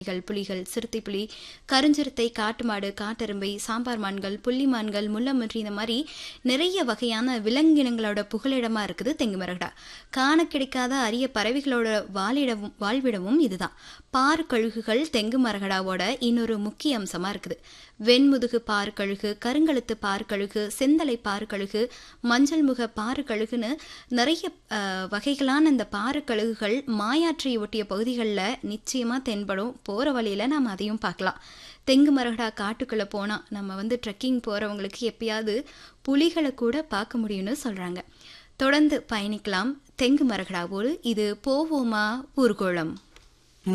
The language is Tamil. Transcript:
கள், புலிகள், சிறுத்தை புலி, கருஞ்சிறுத்தை, காட்டு மாடு, காட்டெருமை, சாம்பார் மான்கள், புள்ளி மான்கள், முள்ளம்பன்றி இந்த மாதிரி நிறைய வகையான விலங்கினங்களோட புகலிடமா இருக்குது தெங்குமரகடா. காண கிடைக்காத அரிய பறவைகளோட வாழிடமும் வாழ்விடமும் இதுதான். பார் கழுகுகள் தெங்கு மரகடாவோட இன்னொரு முக்கிய அம்சமா இருக்குது. வெண்முதுகு பார் கழுகு, கருங்கழுத்து பார் கழுகு, செந்தலை பார் கழுகு, மஞ்சள் முக பாரு கழுகுன்னு நிறைய அஹ், வகைகளான இந்த பாரு கழுகுகள் மாயாற்றை ஒட்டிய பகுதிகளில் நிச்சயமா தென்படும். போற வழியில நாம அதையும் பார்க்கலாம். தெங்கு மரகடா காட்டுக்குள்ள போனா நம்ம வந்து ட்ரெக்கிங் போறவங்களுக்கு எப்பயாவது புலிகளை கூட பார்க்க முடியும்னு சொல்றாங்க. தொடர்ந்து பயணிக்கலாம் தெங்கு மரகடாவோடு இது போவோமா ஊர்கோளம்